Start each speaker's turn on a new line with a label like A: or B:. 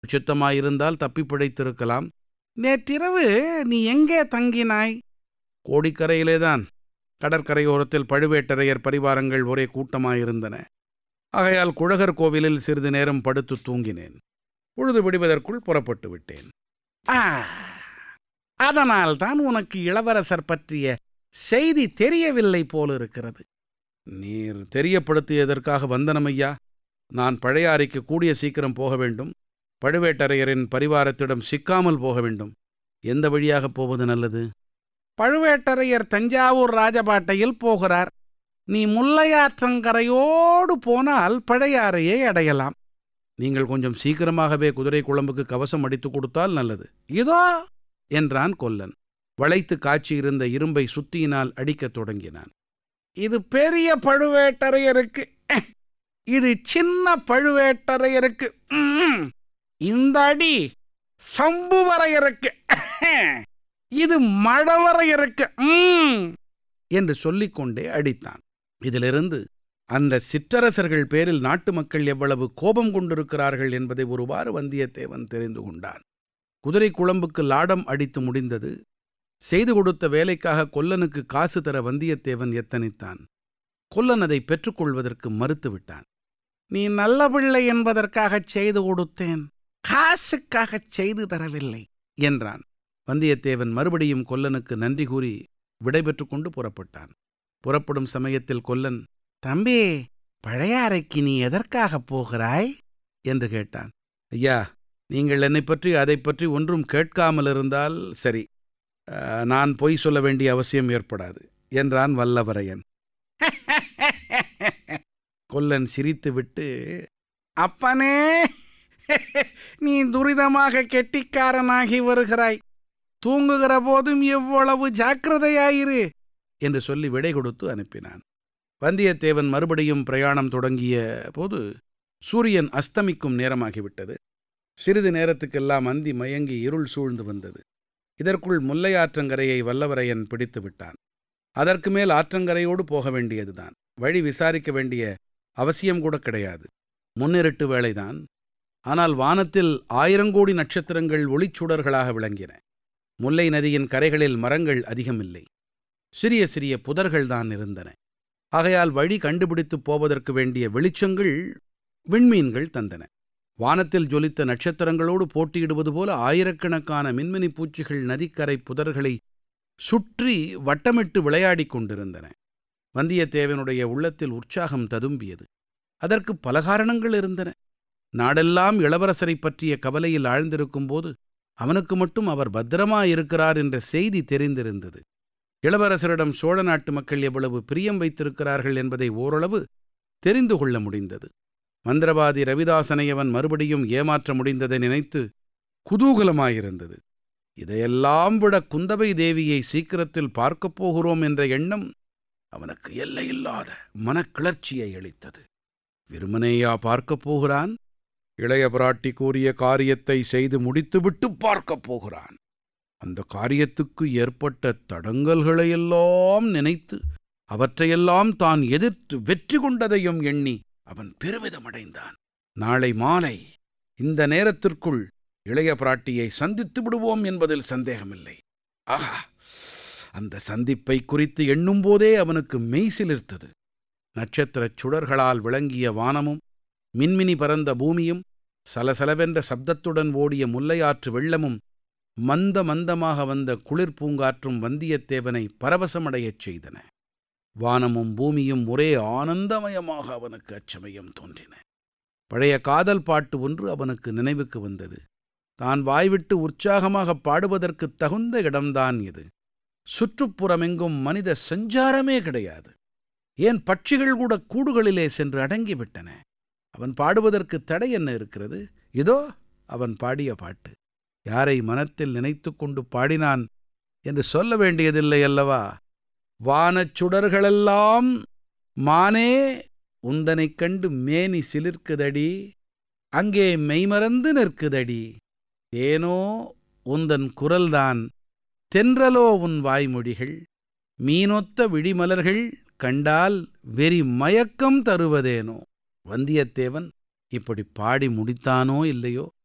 A: சித்தமாயிருந்தால் தப்பி பிழைத்திருக்கலாம் நேற்றிரவு நீ எங்கே தங்கினாய் கோடிக்கரையிலேதான் கடற்கரையோரத்தில் பழுவேட்டரையர் பரிவாரங்கள் ஒரே கூட்டமாயிருந்தன ஆகையால் குழகர் கோவிலில் சிறிது நேரம் படுத்து தூங்கினேன் பொழுது விடுவதற்குள் புறப்பட்டு விட்டேன் ஆ அதனால் தான் உனக்கு இளவரசர் பற்றிய செய்தி தெரியவில்லை போலிருக்கிறது நீர் தெரியப்படுத்தியதற்காக வந்தனமையா நான் பழையாறைக்கு கூடிய சீக்கிரம் போக வேண்டும் பழுவேட்டரையரின் பரிவாரத்திடம் சிக்காமல் போக வேண்டும் எந்த வழியாக போவது நல்லது பழுவேட்டரையர் தஞ்சாவூர் ராஜபாட்டையில் போகிறார் நீ முல்லையாற்றங்கரையோடு போனால் பழையாறையை அடையலாம் நீங்கள் கொஞ்சம் சீக்கிரமாகவே குதிரை குழம்புக்கு கவசம் அடித்து கொடுத்தால் நல்லது இதோ என்றான் கொல்லன் வளைத்து காய்ச்சியிருந்த இரும்பை சுத்தியினால் அடிக்கத் தொடங்கினான் இது பெரிய பழுவேட்டரையருக்கு அஹ், இது சின்ன பழுவேட்டரையருக்கு ம்ம். இந்த அடி சம்புவரையருக்கு அஹ், இது மழவரையருக்கு ம்ம். என்று சொல்லிக்கொண்டே அடித்தான் இதிலிருந்து அந்த சிற்றரசர்கள் பேரில் நாட்டு மக்கள் எவ்வளவு கோபம் கொண்டிருக்கிறார்கள் என்பதை ஒருவாறு வந்தியத்தேவன் தெரிந்து கொண்டான் குதிரை குழம்புக்கு லாடம் அடித்து முடிந்தது செய்து கொடுத்த வேலைக்காக கொல்லனுக்கு காசு தர வந்தியத்தேவன் எத்தனித்தான் கொல்லன் அதை பெற்றுக்கொள்வதற்கு மறுத்துவிட்டான் நீ நல்ல பிள்ளை என்பதற்காகச் செய்து கொடுத்தேன் காசுக்காகச் செய்து தரவில்லை என்றான் வந்தியத்தேவன் மறுபடியும் கொல்லனுக்கு நன்றி கூறி விடைபெற்று கொண்டு புறப்பட்டான் புறப்படும் சமயத்தில் கொல்லன் தம்பி பழையாறைக்கு நீ எதற்காகப் போகிறாய் என்று கேட்டான் ஐயா நீங்கள் என்னை பற்றி அதை பற்றி ஒன்றும் கேட்காமல் இருந்தால் சரி அஹ், நான் பொய் சொல்ல வேண்டிய அவசியம் ஏற்படாது என்றான் வல்லவரையன் கொல்லன் சிரித்துவிட்டு அப்பனே நீ துரிதமாக கெட்டிக்காரனாகி வருகிறாய் தூங்குகிற போதும் எவ்வளவு ஜாக்கிரதையாயிரு என்று சொல்லி விடை கொடுத்து அனுப்பினான் வந்தியத்தேவன் மறுபடியும் பிரயாணம் தொடங்கிய போது சூரியன் அஸ்தமிக்கும் நேரமாகிவிட்டது சிறிது நேரத்துக்கெல்லாம் அந்தி மயங்கி இருள் சூழ்ந்து வந்தது இதற்குள் முல்லை ஆற்றங்கரையை வல்லவரையன் பிடித்து விட்டான் அதற்கு மேல் ஆற்றங்கரையோடு போக வேண்டியதுதான் வழி விசாரிக்க வேண்டிய அவசியம் கூட கிடையாது முன்னிருட்டு வேளைதான் ஆனால் வானத்தில் ஆயிரங்கோடி நட்சத்திரங்கள் ஒளிச்சுடர்களாக விளங்கின முல்லை நதியின் கரைகளில் மரங்கள் அதிகமில்லை சிறிய சிறிய புதர்கள்தான் இருந்தன ஆகையால் வழி கண்டுபிடித்துப் போவதற்கு வேண்டிய வெளிச்சங்கள் விண்மீன்கள் தந்தன வானத்தில் ஜொலித்த நட்சத்திரங்களோடு போட்டியிடுவது போல ஆயிரக்கணக்கான மின்மினி பூச்சிகள் நதிக்கரை புதர்களை சுற்றி வட்டமிட்டு விளையாடிக் கொண்டிருந்தன வந்தியத்தேவனுடைய உள்ளத்தில் உற்சாகம் ததும்பியது அதற்கு பல காரணங்கள் இருந்தன நாடெல்லாம் இளவரசரைப் பற்றிய கவலையில் ஆழ்ந்திருக்கும் போது அவனுக்கு மட்டும் அவர் பத்திரமாயிருக்கிறார் என்ற செய்தி தெரிந்திருந்தது இளவரசரிடம் சோழ நாட்டு மக்கள் எவ்வளவு பிரியம் வைத்திருக்கிறார்கள் என்பதை ஓரளவு தெரிந்து கொள்ள முடிந்தது மந்திரவாதி ரவிதாசனை அவன் மறுபடியும் ஏமாற்ற முடிந்ததை நினைத்து குதூகலமாயிருந்தது இதையெல்லாம் விட குந்தவை தேவியை சீக்கிரத்தில் பார்க்கப் போகிறோம் என்ற எண்ணம் அவனுக்கு எல்லையில்லாத மனக்கிளர்ச்சியை அளித்தது விருமனேயா பார்க்கப் போகிறான் இளைய பிராட்டி கூறிய காரியத்தை செய்து முடித்துவிட்டு பார்க்கப் போகிறான் அந்த காரியத்துக்கு ஏற்பட்ட தடங்கல்களையெல்லாம் நினைத்து அவற்றையெல்லாம் தான் எதிர்த்து வெற்றி கொண்டதையும் எண்ணி அவன் பெருமிதமடைந்தான் நாளை மாலை இந்த நேரத்திற்குள் இளைய பிராட்டியை சந்தித்து விடுவோம் என்பதில் சந்தேகமில்லை ஆஹா அந்த சந்திப்பை குறித்து எண்ணும்போதே அவனுக்கு மெய் சிலிர்த்தது நட்சத்திரச் சுடர்களால் விளங்கிய வானமும் மின்மினி பறந்த பூமியும் சலசலவென்ற சப்தத்துடன் ஓடிய முல்லையாற்று வெள்ளமும் மந்த மந்தமாக வந்த குளிர் பூங்காற்றும் வந்தியத்தேவனை பரவசமடையச் செய்தன வானமும் பூமியும் ஒரே ஆனந்தமயமாக அவனுக்கு அச்சமயம் தோன்றின பழைய காதல் பாட்டு ஒன்று அவனுக்கு நினைவுக்கு வந்தது தான் வாய்விட்டு உற்சாகமாக பாடுவதற்கு தகுந்த இடம்தான் இது சுற்றுப்புறமெங்கும் மனித சஞ்சாரமே கிடையாது ஏன் பட்சிகள் கூட கூடுகளிலே சென்று அடங்கிவிட்டன அவன் பாடுவதற்கு தடை என்ன இருக்கிறது இதோ அவன் பாடிய பாட்டு யாரை மனத்தில் நினைத்து கொண்டு பாடினான் என்று சொல்ல வேண்டியதில்லை அல்லவா வானச் சுடர்களெல்லாம் மானே உந்தனைக் கண்டு மேனி சிலிர்க்குதடி அங்கே மெய்மறந்து நிற்குதடி ஏனோ உந்தன் குரல்தான் தென்றலோ உன் வாய்மொழிகள் மீனொத்த விழிமலர்கள் கண்டால் வெறி மயக்கம் தருவதேனோ வந்தியத்தேவன் இப்படி பாடி முடித்தானோ இல்லையோ